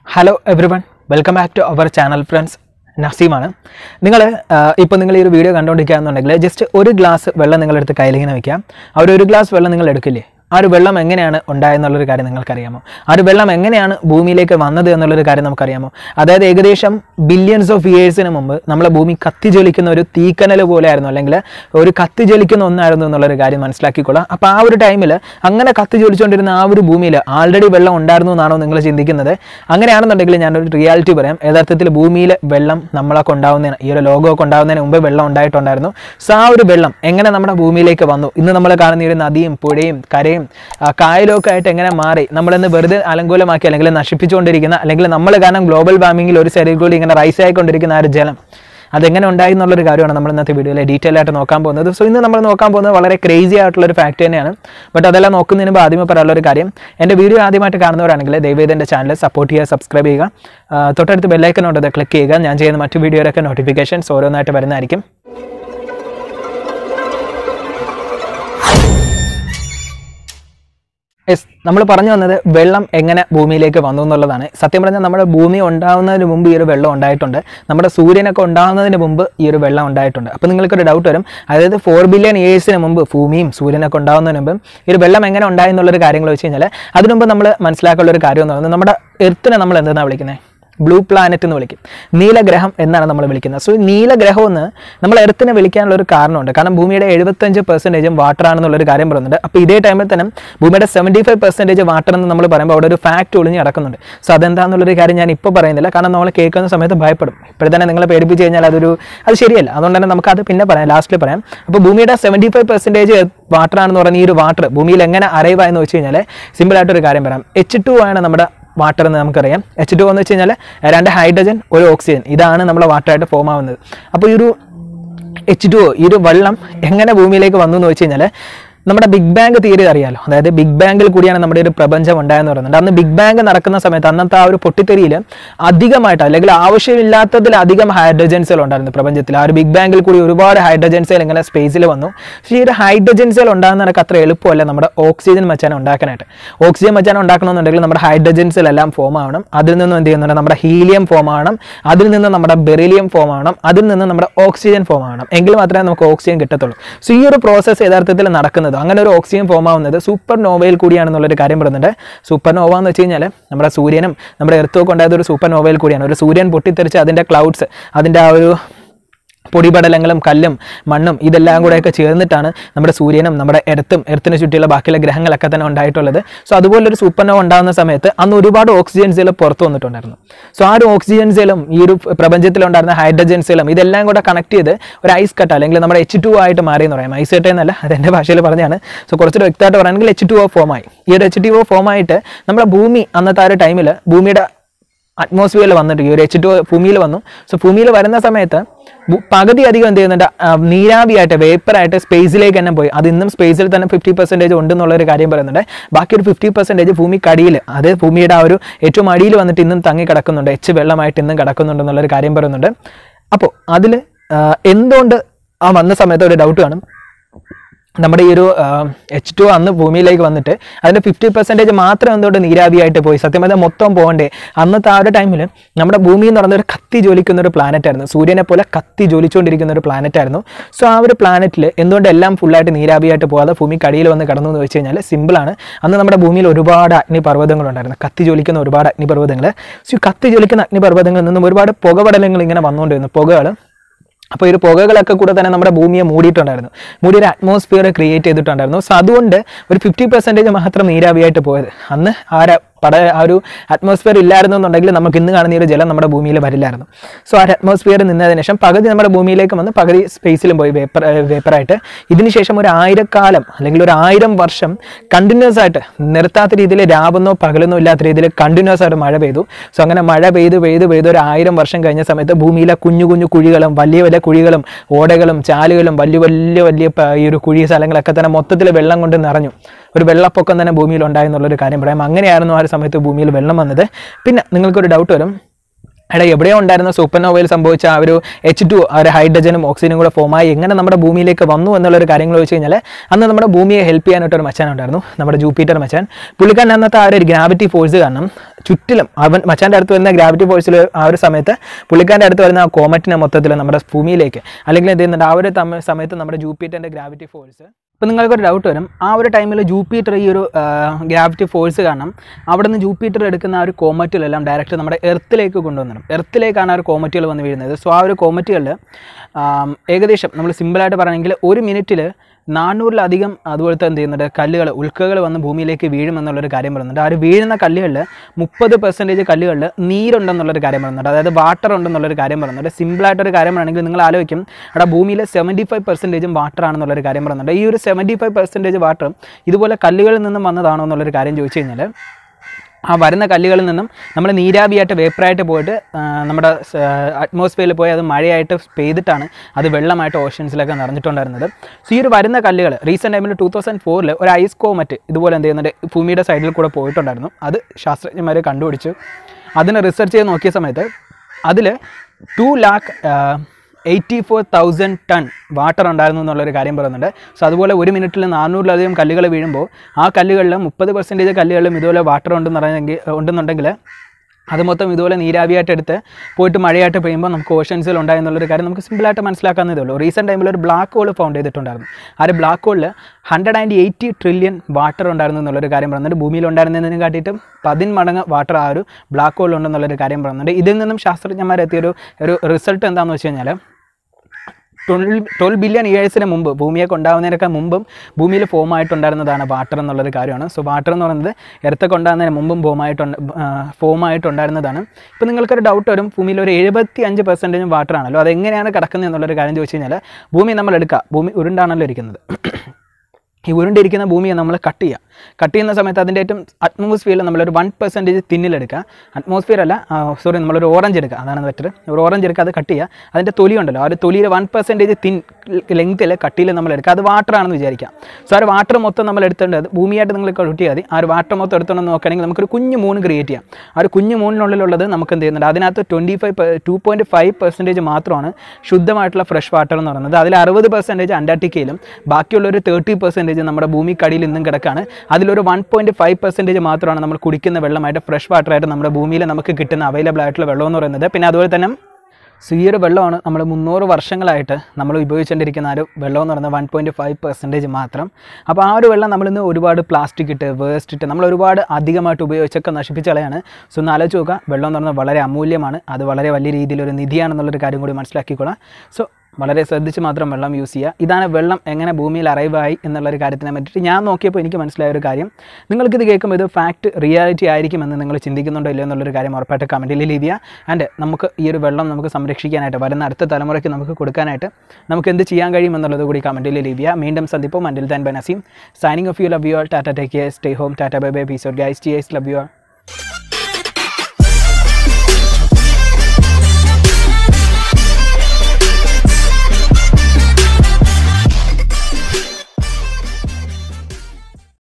hello everyone welcome back to our channel friends നസീമാണ് നിങ്ങൾ ഇപ്പോൾ നിങ്ങൾ ഈ ഒരു വീഡിയോ കണ്ടുകൊണ്ടിരിക്കുകയാണെന്നുണ്ടെങ്കിൽ ജസ്റ്റ് ഒരു ഗ്ലാസ് വെള്ളം നിങ്ങളെടുത്ത് കയ്യിലിങ്ങനെ വയ്ക്കാം ആ ഒരു ഒരു ഗ്ലാസ് വെള്ളം നിങ്ങൾ എടുക്കില്ലേ ആ ഒരു വെള്ളം എങ്ങനെയാണ് ഉണ്ടായെന്നുള്ളൊരു കാര്യം നിങ്ങൾക്കറിയാമോ ആ ഒരു വെള്ളം എങ്ങനെയാണ് ഭൂമിയിലേക്ക് വന്നത് എന്നുള്ളൊരു കാര്യം നമുക്കറിയാമോ അതായത് ഏകദേശം ബില്യൺസ് ഓഫ് ഇയേഴ്സിന് മുമ്പ് നമ്മളെ ഭൂമി കത്തിജ്വലിക്കുന്ന ഒരു തീക്കനൽ പോലെയായിരുന്നു അല്ലെങ്കിൽ ഒരു കത്തിജ്വലിക്കുന്ന ഒന്നായിരുന്നു എന്നുള്ളൊരു കാര്യം മനസ്സിലാക്കിക്കൊള്ളാം അപ്പോൾ ആ ഒരു ടൈമിൽ അങ്ങനെ കത്തിജ്വലിച്ചുകൊണ്ടിരുന്ന ആ ഒരു ഭൂമിയിൽ ആൾറെഡി വെള്ളം ഉണ്ടായിരുന്നു എന്നാണോ നിങ്ങൾ ചിന്തിക്കുന്നത് അങ്ങനെയാണെന്നുണ്ടെങ്കിൽ ഞാനൊരു റിയാലിറ്റി പറയാം യഥാർത്ഥത്തിൽ ഭൂമിയിൽ വെള്ളം നമ്മളൊക്കെ ഉണ്ടാവുന്നതിന് ഈ ഒരു ലോകമൊക്കെ ഉണ്ടാവുന്നതിന് മുമ്പ് വെള്ളം ഉണ്ടായിട്ടുണ്ടായിരുന്നു സോ ആ ഒരു വെള്ളം എങ്ങനെ നമ്മുടെ ഭൂമിയിലേക്ക് വന്നു ഇന്ന് നമ്മൾ കാണുന്ന ഈ ഒരു നദിയും പുഴയും കരയും ആ, കായലും ഒക്കെ ആയിട്ട് എങ്ങനെ മാറി നമ്മളിന്ന് വെറുതെ അലങ്കോലമാക്കി അല്ലെങ്കിൽ നശിപ്പിച്ചുകൊണ്ടിരിക്കുന്ന അല്ലെങ്കിൽ നമ്മൾ കാരണം ഗ്ലോബൽ വാർമിംഗിൽ ഒരു സൈഡിൽ കൂടി ഇങ്ങനെ റൈസ് ആയിക്കൊണ്ടിരിക്കുന്ന ആ ഒരു ജലം അതെങ്ങനെ ഉണ്ടായി എന്നുള്ളൊരു കാര്യമാണ് നമ്മൾ ഇന്നത്തെ വീഡിയോയിൽ ഡീറ്റെയിൽ ആയിട്ട് നോക്കാൻ പോകുന്നത് സോ ഇന്ന് നമ്മൾ നോക്കാൻ പോകുന്നത് വളരെ ക്രേസി ആയിട്ടുള്ള ഒരു ഫാക്ട് തന്നെയാണ് ബട്ട് അതെല്ലാം നോക്കുന്നതിന് മുമ്പ് ആദ്യമേ പറയാനുള്ള ഒരു കാര്യം എൻ്റെ വീഡിയോ ആദ്യമായിട്ട് കാണുന്നവരാണെങ്കിൽ ദയവേദ എൻ്റെ ചാനൽ സപ്പോർട്ട് ചെയ്യുക സബ്സ്ക്രൈബ് ചെയ്യുക ആ, തൊട്ടടുത്ത് ബെല്ലൈക്കൻ ഉണ്ട് അത് ക്ലിക്ക് ചെയ്യുക ഞാൻ ചെയ്യുന്ന മറ്റു വീഡിയോയിലൊക്കെ നോട്ടിഫിക്കേഷൻസ് ഓരോന്നായിട്ട് വരുന്നതായിരിക്കും യെസ് നമ്മൾ പറഞ്ഞു വന്നത് വെള്ളം എങ്ങനെ ഭൂമിയിലേക്ക് വന്നു എന്നുള്ളതാണ് സത്യം പറഞ്ഞാൽ നമ്മുടെ ഭൂമി ഉണ്ടാകുന്നതിന് മുമ്പ് ഈ ഒരു വെള്ളം ഉണ്ടായിട്ടുണ്ട് നമ്മുടെ സൂര്യനൊക്കെ ഉണ്ടാകുന്നതിന് മുമ്പ് ഈ ഒരു വെള്ളം ഉണ്ടായിട്ടുണ്ട് അപ്പോൾ നിങ്ങൾക്കൊരു ഡൗട്ട് വരും അതായത് ഫോർ ബില്യൺ ഇയേഴ്സിന് മുമ്പ് ഭൂമിയും സൂര്യനൊക്കെ ഉണ്ടാകുന്നതിന് മുമ്പ് ഈ ഒരു വെള്ളം എങ്ങനെ ഉണ്ടായി എന്നുള്ളൊരു കാര്യങ്ങൾ വെച്ച് കഴിഞ്ഞാൽ അതിനു മുമ്പ് നമ്മൾ മനസ്സിലാക്കാനുള്ള ഒരു കാര്യം എന്ന് പറയുന്നത് നമ്മുടെ എർത്തിനെ നമ്മൾ എന്താണ് വിളിക്കുന്നത് ബ്ലൂ പ്ലാനറ്റ് എന്ന് വിളിക്കും നീലഗ്രഹം എന്നാണ് നമ്മൾ വിളിക്കുന്നത് സോ ഈ നീലഗ്രഹം എന്ന് നമ്മൾ എർത്തിനെ വിളിക്കാനുള്ള ഒരു കാരണമുണ്ട് കാരണം ഭൂമിയുടെ എഴുപത്തഞ്ച് പെർസെൻറ്റേജും വാട്ടർ ആണെന്നുള്ളൊരു കാര്യം പറയുന്നുണ്ട് അപ്പോൾ ഇതേ ടൈമിൽ തന്നെ ഭൂമിയുടെ സെവൻറ്റി ഫൈവ് പെർസെൻറ്റേജ് വാട്ടർ എന്ന് നമ്മൾ പറയുമ്പോൾ അവിടെ ഒരു ഫാക്ട് ഒളിഞ്ഞ് കിടക്കുന്നുണ്ട് സോ അതെന്താണെന്നുള്ളൊരു കാര്യം ഞാൻ ഇപ്പോൾ പറയുന്നില്ല കാരണം നമ്മൾ കേൾക്കുന്ന സമയത്ത് ഭയപ്പെടും ഇപ്പോഴത്തെ തന്നെ നിങ്ങളെ പേടിപ്പിച്ച് കഴിഞ്ഞാൽ അതൊരു അത് ശരിയല്ല അതുകൊണ്ട് തന്നെ നമുക്ക് അത് പിന്നെ പറയാം ലാസ്റ്റിൽ പറയാം അപ്പോൾ ഭൂമിയുടെ സെവൻറ്റി ഫൈവ് പെർസെൻറ്റേജ് വാട്ടർ ആണെന്ന് പറയുന്ന ഈ ഒരു വാട്ടർ ഭൂമിയിൽ എങ്ങനെ അറൈവ് ആയെന്ന് വെച്ച് കഴിഞ്ഞാൽ സിമ്പിളായിട്ടൊരു കാര്യം പറയാം എച്ച് ടു ആണ് നമ്മുടെ വാട്ടർ എന്ന് നമുക്കറിയാം എച്ച് ടു എന്ന് വെച്ച് കഴിഞ്ഞാൽ രണ്ട് ഹൈഡ്രജൻ ഒരു ഓക്സിജൻ ഇതാണ് നമ്മുടെ വാട്ടറായിട്ട് ഫോം ആവുന്നത് അപ്പോൾ ഈ ഒരു എച്ച് ടു ഈ ഒരു വെള്ളം എങ്ങനെ ഭൂമിയിലേക്ക് വന്നു എന്ന് വെച്ച് കഴിഞ്ഞാൽ നമ്മുടെ ബിഗ് ബാങ്ക് തിയറി അറിയാലോ അതായത് ബിഗ് ബാങ്കിൽ കൂടിയാണ് നമ്മുടെ ഒരു പ്രപഞ്ചം ഉണ്ടായെന്ന് പറയുന്നത് അന്ന് ബിഗ് ബാങ്ക് നടക്കുന്ന സമയത്ത് അന്നത്തെ ആ ഒരു പൊട്ടിത്തെറിയിൽ അധികമായിട്ട് അല്ലെങ്കിൽ ആവശ്യമില്ലാത്തതിലധികം ഹൈഡ്രജൻസുകൾ ഉണ്ടായിരുന്നു പ്രപഞ്ചത്തിൽ ആ ഒരു ബിഗ് ബാങ്കിൽ കൂടി ഒരുപാട് ഹൈഡ്രജൻസുകൾ ഇങ്ങനെ സ്പേസിൽ വന്നു പക്ഷേ ഈ ഒരു ഹൈഡ്രജൻസുകൾ ഉണ്ടാകുന്നതൊക്കെ അത്ര എളുപ്പമല്ല നമ്മുടെ ഓക്സിജൻ മച്ചാൻ ഉണ്ടാക്കാനായിട്ട് ഓക്സിജൻ മച്ചാൻ ഉണ്ടാക്കണമെന്നുണ്ടെങ്കിൽ നമ്മുടെ ഹൈഡ്രജൻസിലെല്ലാം ഫോം ആവണം അതിൽ നിന്നും എന്ത് ചെയ്യുന്നുണ്ട് നമ്മുടെ ഹീലിയം ഫോം ആവണം അതിൽ നിന്ന് നമ്മുടെ ബെറിലിയം ഫോം ആവണം അതിൽ നിന്ന് നമ്മുടെ ഓക്സിജൻ ഫോം ആവണം എങ്കിൽ മാത്രമേ നമുക്ക് ഓക്സിജൻ കിട്ടത്തുള്ളൂ സോ ഈ ഒരു പ്രോസസ്സ് യഥാർത്ഥത്തിൽ നടക്കുന്നത് അങ്ങനെ ഒരു ഓക്സിജൻ ഫോം ആവുന്നത് സൂപ്പർ നോവയിൽ കൂടിയാണെന്നുള്ളൊരു കാര്യം പറയുന്നുണ്ട് സൂപ്പർ നോവ എന്ന് വെച്ച് കഴിഞ്ഞാൽ നമ്മുടെ സൂര്യനും നമ്മുടെ എർത്തും ഉണ്ടായത് ഒരു സൂപ്പർ നോവയിൽ കൂടിയാണ് ഒരു സൂര്യൻ പൊട്ടിത്തെറിച്ച് അതിൻ്റെ ക്ലൗഡ്സ് അതിൻ്റെ ആ ഒരു പൊടിപടലങ്ങളും കല്ലും മണ്ണും ഇതെല്ലാം കൂടെയൊക്കെ ചേർന്നിട്ടാണ് നമ്മുടെ സൂര്യനും നമ്മുടെ എർത്തും എർത്തിന് ചുറ്റിയുള്ള ബാക്കിയുള്ള ഗ്രഹങ്ങളൊക്കെ തന്നെ ഉണ്ടായിട്ടുള്ളത് സോ അതുപോലൊരു സൂപ്പർനോവ ഉണ്ടാകുന്ന സമയത്ത് അന്ന് ഒരുപാട് ഓക്സിജൻസുകൾ പുറത്തു വന്നിട്ടുണ്ടായിരുന്നു സോ ആ ഒരു ഓക്സിജൻസുകളും ഈ ഒരു പ്രപഞ്ചത്തിലുണ്ടായിരുന്ന ഹൈഡ്രജൻസുകളും ഇതെല്ലാം കൂടെ കണക്ട് ചെയ്ത് ഒരു ഐസ് കട്ട അല്ലെങ്കിൽ നമ്മുടെ എച്ച് ടു ആയിട്ട് മാറി എന്ന് പറയാം ഐസ് കട്ട എന്നല്ല അത് എൻ്റെ ഭാഷയിൽ പറഞ്ഞാണ് സോ കുറച്ചുകൂടെ വ്യക്തമായിട്ട് പറയുകയാണെങ്കിൽ എച്ച് ടു ഒ ഫോം ആയി ഈ ഒരു എച്ച് ടു ഒ ഫോം ആയിട്ട് നമ്മുടെ ഭൂമി അന്നത്തെ ആ ഒരു ടൈമിൽ ഭൂമിയുടെ അറ്റ്മോസ്ഫിയറിൽ വന്നിട്ട് ഈ ഒരു എച്ച് ടു ഭൂമിയിൽ വന്നു സോ ഭൂമിയിൽ വരുന്ന സമയത്ത് ഭൂ- പകുതി അധികം എന്ത് ചെയ്യുന്നുണ്ട് ആ, നീരാവിയായിട്ട് വേപ്പറായിട്ട് സ്പേസിലേക്ക് തന്നെ പോയി അത് ഇന്നും സ്പേസിൽ തന്നെ ഫിഫ്റ്റി പെർസെൻറ്റേജ് ഉണ്ടെന്നുള്ള ഒരു കാര്യം പറയുന്നുണ്ട് ബാക്കി ഒരു ഫിഫ്റ്റി പെർസെൻറ്റേജ് ഭൂമിക്കടിയിൽ അത് ഭൂമിയുടെ ആ ഒരു ഏറ്റവും അടിയിൽ വന്നിട്ട് ഇന്നും തങ്ങി കിടക്കുന്നുണ്ട് എച്ച് വെള്ളമായിട്ട് ഇന്നും കിടക്കുന്നുണ്ട് എന്നുള്ളൊരു കാര്യം പറയുന്നുണ്ട് അപ്പോൾ അതിൽ എന്തുകൊണ്ട് ആ വന്ന സമയത്ത് ഒരു ഡൗട്ട് കാണും നമ്മുടെ ഈ ഒരു എച്ച് ടു അന്ന് ഭൂമിയിലേക്ക് വന്നിട്ട് അതിൻ്റെ ഫിഫ്റ്റി പെർസെൻറ്റേജ് മാത്രം എന്തുകൊണ്ട് നീരാവിയായിട്ട് പോയി സത്യം പറഞ്ഞാൽ മൊത്തം പോകണ്ടേ അന്നത്തെ ആ ഒരു ടൈമിൽ നമ്മുടെ ഭൂമി എന്ന് പറയുന്ന ഒരു കത്തി ജ്വലിക്കുന്ന ഒരു പ്ലാനറ്റ് ആയിരുന്നു സൂര്യനെ പോലെ കത്തി ജ്വലിച്ചുകൊണ്ടിരിക്കുന്ന ഒരു പ്ലാനറ്റ് ആയിരുന്നു സോ ആ ഒരു പ്ലാനറ്റിൽ എന്തുകൊണ്ട് എല്ലാം ഫുള്ളായിട്ട് നീരാവിയായിട്ട് പോകാതെ ഭൂമി കടിയിൽ വന്ന് കടന്നു എന്ന് വെച്ച് കഴിഞ്ഞാൽ സിമ്പിളാണ് അന്ന് നമ്മുടെ ഭൂമിയിൽ ഒരുപാട് അഗ്നിപർവ്വതങ്ങളുണ്ടായിരുന്നു കത്തി ജ്വലിക്കുന്ന ഒരുപാട് അഗ്നിപർവ്വതങ്ങൾ സോ ഈ കത്തി ജ്വലിക്കുന്ന അഗ്നിപർവ്വതങ്ങളിൽ നിന്നും ഒരുപാട് പുകപടലങ്ങൾ ഇങ്ങനെ വന്നുകൊണ്ടിരുന്നു പുകകൾ അപ്പോൾ ഈ ഒരു പുകകളൊക്കെ കൂടെ തന്നെ നമ്മുടെ ഭൂമിയെ മൂടിയിട്ടുണ്ടായിരുന്നു മൂടി ഒരു അറ്റ്മോസ്ഫിയർ ക്രിയേറ്റ് ചെയ്തിട്ടുണ്ടായിരുന്നു സോ അതുകൊണ്ട് ഒരു ഫിഫ്റ്റി പെർസെൻറ്റേജ് മാത്രം നീരാവിയായിട്ട് പോയത് അന്ന് ആര പട ആ ഒരു അറ്റ്മോസ്ഫിയർ ഇല്ലായിരുന്നു എന്നുണ്ടെങ്കിൽ നമുക്ക് ഇന്ന് കാണുന്ന ഈ ഒരു ജലം നമ്മുടെ ഭൂമിയിൽ വരില്ലായിരുന്നു സോ ആ അറ്റ്മോസ്ഫിയർ നിന്നതിന് ശേഷം പകുതി നമ്മുടെ ഭൂമിയിലേക്ക് വന്ന് പകുതി സ്പേസിലും പോയി വേപ്പർ വേപ്പറായിട്ട് ഇതിന് ശേഷം ഒരു ആയിരക്കാലം അല്ലെങ്കിൽ ഒരു ആയിരം വർഷം കണ്ടിന്യൂസ് ആയിട്ട് നിർത്താത്ത രീതിയിൽ രാവെന്നോ പകലെന്നോ ഇല്ലാത്ത രീതിയിൽ കണ്ടിന്യൂസ് ആയിട്ട് മഴ പെയ്തു സോ അങ്ങനെ മഴ പെയ്ത് പെയ്ത് പെയ്ത് ഒരു ആയിരം വർഷം കഴിഞ്ഞ സമയത്ത് ഭൂമിയിലെ കുഞ്ഞു കുഞ്ഞു കുഴികളും വലിയ വലിയ കുഴികളും ഓടകളും ചാലുകളും വലിയ വലിയ വലിയ പ- ഈ ഒരു കുഴി സ്ഥലങ്ങളൊക്കെ തന്നെ മൊത്തത്തിൽ വെള്ളം കൊണ്ട് നിറഞ്ഞു ഒരു വെള്ളപ്പൊക്കം തന്നെ ഭൂമിയിൽ ഉണ്ടായി എന്നുള്ളൊരു കാര്യം പറയാം അങ്ങനെയായിരുന്നു ആ ഒരു സമയത്ത് ഭൂമിയിൽ വെള്ളം വന്നത് പിന്നെ നിങ്ങൾക്കൊരു ഡൗട്ട് വരും എടാ എവിടെയോ ഉണ്ടായിരുന്ന സൂപ്പർ നോവയിൽ സംഭവിച്ച ആ ഒരു എച്ച് ടു ആ ഒരു ഹൈഡ്രജനും ഓക്സിജനും കൂടെ ഫോമായി എങ്ങനെ നമ്മുടെ ഭൂമിയിലേക്ക് വന്നു എന്നുള്ളൊരു കാര്യങ്ങൾ വെച്ച് കഴിഞ്ഞാൽ അന്ന് നമ്മുടെ ഭൂമിയെ ഹെൽപ്പ് ചെയ്യാനായിട്ട് ഒരു മച്ചാൻ ഉണ്ടായിരുന്നു നമ്മുടെ ജൂപ്പിറ്റർ മച്ചാൻ പുള്ളിക്കാരൻ അന്നത്തെ ആ ഒരു ഗ്രാവിറ്റി ഫോഴ്സ് കാരണം ചുറ്റിലും അവൻ മച്ചാൻ്റെ അടുത്ത് വരുന്ന ഗ്രാവിറ്റി ഫോഴ്സിൽ ആ ഒരു സമയത്ത് പുള്ളിക്കാരൻ്റെ അടുത്ത് വരുന്ന ആ കോമറ്റിനെ മൊത്തത്തിൽ നമ്മുടെ ഭൂമിയിലേക്ക് അല്ലെങ്കിൽ എന്ത് ചെയ്യുന്നുണ്ട് ആ ഒരു തമ- സമയത്ത് നമ്മുടെ ജൂപ്പിറ്ററിൻ്റെ ഗ്രാവിറ്റി ഫോഴ്സ് ഇപ്പം നിങ്ങൾക്കൊരു ഡൗട്ട് വരും ആ ഒരു ടൈമിൽ ജൂപ്പിറ്റർ ഈ ഒരു ഗ്രാവിറ്റി ഫോഴ്സ് കാരണം അവിടെ നിന്ന് ജൂപ്പിറ്റർ എടുക്കുന്ന ആ ഒരു കോമറ്റുകളെല്ലാം ഡയറക്റ്റ് നമ്മുടെ എർത്തിലേക്ക് കൊണ്ടുവന്നിടും എർത്തിലേക്കാണ് ആ ഒരു കോമറ്റുകൾ വന്ന് വീഴുന്നത് സോ ആ ഒരു കോമറ്റുകളിൽ ഏകദേശം നമ്മൾ സിമ്പിളായിട്ട് പറയണമെങ്കിൽ ഒരു മിനിറ്റിൽ നാനൂറിലധികം അതുപോലത്തെ എന്ത് ചെയ്യുന്നുണ്ട് കല്ലുകൾ ഉൽക്കകൾ വന്ന് ഭൂമിയിലേക്ക് വീഴുമെന്നുള്ളൊരു കാര്യം പറയുന്നുണ്ട് ആ ഒരു വീഴുന്ന കല്ലുകളിൽ മുപ്പത് പെർസെൻറ്റേജ് കല്ലുകളിൽ നീരുണ്ടെന്നുള്ളൊരു കാര്യം പറയുന്നുണ്ട് അതായത് വാട്ടർ ഉണ്ടെന്നുള്ളൊരു കാര്യം പറയുന്നുണ്ട് സിമ്പിളായിട്ടൊരു കാര്യം പറയുകയാണെങ്കിൽ നിങ്ങൾ ആലോചിക്കും അവിടെ ഭൂമിയിലെ സെവൻറ്റി ഫൈവ് പെർസെൻറ്റേജും വാട്ടർ ആണെന്നുള്ളൊരു കാര്യം പറയുന്നുണ്ട് ഈ ഒരു സെവൻറ്റി ഫൈവ് പെർസെൻറ്റേജ് വാട്ടർ ഇതുപോലെ കല്ലുകളിൽ നിന്നും വന്നതാണോ എന്നുള്ളൊരു കാര്യം ചോദിച്ചു കഴിഞ്ഞാൽ ആ വരുന്ന കല്ലുകളിൽ നിന്നും നമ്മൾ നീരാവിയായിട്ട് വേപ്പറായിട്ട് പോയിട്ട് ആ, നമ്മുടെ അറ്റ്മോസ്ഫിയറിൽ പോയി അത് മഴയായിട്ട് പെയ്തിട്ടാണ് അത് വെള്ളമായിട്ട് ഓഷ്യൻസിലൊക്കെ നിറഞ്ഞിട്ടുണ്ടായിരുന്നത് സോ ഈ ഒരു വരുന്ന കല്ലുകൾ റീസെൻറ്റ് ടൈമിൽ ടൂ തൗസൻഡ് ഫോറിൽ ഒരു ഐസ് കോമറ്റ് ഇതുപോലെ എന്ത് ചെയ്യുന്നുണ്ട് ഭൂമിയുടെ സൈഡിൽ കൂടെ പോയിട്ടുണ്ടായിരുന്നു അത് ശാസ്ത്രജ്ഞന്മാർ കണ്ടുപിടിച്ചു അതിനെ റിസർച്ച് ചെയ്ത് നോക്കിയ സമയത്ത് അതിൽ two lakh eighty four thousand ton water ഉണ്ടായിരുന്നു എന്നുള്ളൊരു കാര്യം പറയുന്നുണ്ട് സോ അതുപോലെ ഒരു മിനിറ്റിൽ നാനൂറിലധികം കല്ലുകൾ വീഴുമ്പോൾ ആ കല്ലുകളിൽ മുപ്പത് പെർസെൻറ്റേജ് കല്ലുകളിലും ഇതുപോലെ വാട്ടർ ഉണ്ടെന്ന് പറയുന്നെങ്കിൽ ഉണ്ടെന്നുണ്ടെങ്കിൽ അത് മൊത്തം ഇതുപോലെ നീരാവിയായിട്ട് എടുത്ത് പോയിട്ട് മഴയായിട്ട് പെയ്യുമ്പോൾ നമുക്ക് ഓഷൻസിൽ ഉണ്ടായി എന്നുള്ളൊരു കാര്യം നമുക്ക് സിമ്പിളായിട്ട് മനസ്സിലാക്കാവുന്നതേ ഉള്ളൂ റീസെൻറ്റ് ടൈമിൽ ഒരു ബ്ലാക്ക് ഹോൾ ഫൗണ്ട് ചെയ്തിട്ടുണ്ടായിരുന്നു ആ ഒരു ബ്ലാക്ക് ഹോളിൽ hundred and eighty trillion water ഉണ്ടായിരുന്നു എന്നുള്ളൊരു കാര്യം പറയുന്നുണ്ട് ഭൂമിയിൽ ഉണ്ടായിരുന്നതിന് കാട്ടിയിട്ടും പതിന് മടങ്ങ് വാട്ടർ ആ ഒരു ബ്ലാക്ക് ഹോളിൽ ഉണ്ടെന്നുള്ളൊരു കാര്യം പറയുന്നുണ്ട് ഇതിൽ നിന്നും ശാസ്ത്രജ്ഞന്മാരെത്തിയൊരു ഒരു റിസൾട്ട് എന്താണെന്ന് വെച്ച് കഴിഞ്ഞാൽ ട്വൽവ് ട്വൽവ് ബില്യൺ ഇയേഴ്സിന് മുമ്പ് ഭൂമിയൊക്കെ ഉണ്ടാകുന്നതിനൊക്കെ മുമ്പും ഭൂമിയിൽ ഫോം ആയിട്ടുണ്ടായിരുന്നതാണ് വാട്ടർ എന്നുള്ളൊരു കാര്യമാണ് സോ വാട്ടർ എന്ന് പറയുന്നത് എർത്ത് കൊണ്ടാകുന്നതിന് മുമ്പും ഫോം ആയിട്ടുണ്ട് ഫോം ആയിട്ടുണ്ടായിരുന്നതാണ് ഇപ്പോൾ നിങ്ങൾക്കൊരു ഡൗട്ട് വരും ഭൂമിയിൽ ഒരു എഴുപത്തി അഞ്ച് പെർസെൻറ്റേജും വാട്ടർ ആണല്ലോ അതെങ്ങനെയാണ് കിടക്കുന്നത് എന്നുള്ളൊരു കാര്യം ചോദിച്ചു കഴിഞ്ഞാൽ ഭൂമി നമ്മൾ എടുക്കുക ഭൂമി ഉരുണ്ടാണല്ലോ ഇരിക്കുന്നത് ഈ ഉരുണ്ടിരിക്കുന്ന ഭൂമിയെ നമ്മൾ കട്ട് ചെയ്യുക കട്ട് ചെയ്യുന്ന സമയത്ത് അതിൻ്റെ ഏറ്റവും അറ്റ്മോസ്ഫിയറിൽ നമ്മളൊരു വൺ പെർസെൻറ്റേജ് തിന്നിലെടുക്കുക അറ്റ്മോസ്ഫിയർ അല്ല സോറി നമ്മളൊരു ഓറഞ്ച് എടുക്കുക അതാണ് ബെറ്റർ ഒരു ഓറഞ്ച് എടുക്കുക അത് കട്ട് ചെയ്യുക അതിൻ്റെ തൊലി ഉണ്ടല്ലോ ആ ഒരു തൊലിയിൽ വൺ പെർസെൻറ്റേജ് തിൻ ലെങ്ത്തിൽ കട്ടിയിൽ നമ്മൾ എടുക്കുക അത് വാട്ടർ ആണെന്ന് വിചാരിക്കാം സോ ആ ഒരു വാട്ടർ മൊത്തം നമ്മൾ എടുത്തേണ്ടത് ഭൂമിയായിട്ട് നിങ്ങൾ കൂട്ടിയാൽ മതി ആ ഒരു വാട്ടർ മൊത്തം എടുത്തോണ്ട് നോക്കുകയാണെങ്കിൽ നമുക്കൊരു കുഞ്ഞു മൂൺ ക്രിയേറ്റ് ചെയ്യാം ആ ഒരു കുഞ്ഞു മൂണിനുള്ളിലുള്ളത് നമുക്ക് എന്ത് ചെയ്യുന്നുണ്ട് അതിനകത്ത് twenty five two point five percentage മാത്രമാണ് ശുദ്ധമായിട്ടുള്ള ഫ്രഷ് വാട്ടർ എന്ന് പറയുന്നത് അതിൽ അറുപത് പെർസെൻറ്റേജ് അന്റാർട്ടിക്കയിലും ബാക്കിയുള്ള ഒരു തേർട്ടി പെർസെൻറ്റേജ് നമ്മുടെ ഭൂമിക്കടിയിൽ ഇന്നും കിടക്കാണ് അതിലൊരു വൺ പോയിൻറ്റ് ഫൈവ് പെർസെൻറ്റേജ് മാത്രമാണ് നമ്മൾ കുടിക്കുന്ന വെള്ളമായിട്ട് ഫ്രഷ് വാട്ടറായിട്ട് നമ്മുടെ ഭൂമിയിൽ നമുക്ക് കിട്ടുന്ന അവൈലബിൾ ആയിട്ടുള്ള വെള്ളം എന്ന് പറയുന്നത് പിന്നെ അതുപോലെ തന്നെ സോ ഈ ഒരു വെള്ളമാണ് നമ്മൾ മുന്നൂറ് വർഷങ്ങളായിട്ട് നമ്മൾ ഉപയോഗിച്ചുകൊണ്ടിരിക്കുന്ന ആ ഒരു വെള്ളം എന്ന് പറയുന്നത് വൺ പോയിൻറ്റ് ഫൈവ് പെർസെൻറ്റേജ് മാത്രം അപ്പോൾ ആ ഒരു വെള്ളം നമ്മളിന്ന് ഒരുപാട് പ്ലാസ്റ്റിക് ഇട്ട് വേസ്റ്റ് ഇട്ട് നമ്മൾ ഒരുപാട് അധികമായിട്ട് ഉപയോഗിച്ചൊക്കെ നശിപ്പിച്ച കളയാണ് സോ ഒന്ന് ആലോചിച്ച് നോക്കുക വെള്ളം എന്ന് പറയുന്നത് വളരെ അമൂല്യമാണ് അത് വളരെ വലിയ രീതിയിലൊരു നിധിയാണെന്നുള്ളൊരു കാര്യം കൂടി മനസ്സിലാക്കിക്കോളാം സോ വളരെ ശ്രദ്ധിച്ച് മാത്രം വെള്ളം യൂസ് ചെയ്യുക ഇതാണ് വെള്ളം എങ്ങനെ ഭൂമിയിൽ അറൈവ് ആയി എന്നുള്ളൊരു കാര്യത്തിനെ പറ്റിയിട്ട് ഞാൻ നോക്കിയപ്പോൾ എനിക്ക് മനസ്സിലായ ഒരു കാര്യം നിങ്ങൾക്കിത് കേൾക്കുമ്പോൾ ഇത് ഫാക്ട് റിയാലിറ്റി ആയിരിക്കുമെന്ന് നിങ്ങൾ ചിന്തിക്കുന്നുണ്ടോ ഇല്ലയോ എന്നുള്ളൊരു കാര്യം ഉറപ്പായിട്ട് കമൻറ്റിൽ ലീവ് ചെയ്യുക ആൻഡ് നമുക്ക് ഈ ഒരു വെള്ളം നമുക്ക് സംരക്ഷിക്കാനായിട്ട് വരുന്ന അടുത്ത തലമുറയ്ക്ക് നമുക്ക് കൊടുക്കാനായിട്ട് നമുക്ക് എന്ത് ചെയ്യാൻ കഴിയും എന്നുള്ളത് കൂടി കമൻറ്റിൽ ലീവ് ചെയ്യുക വീണ്ടും സന്ദിപ്പം മൻഡിൽ താൻ ബനസീം signing off you love you all tata take care stay home tata bye bye peace guys T S love you all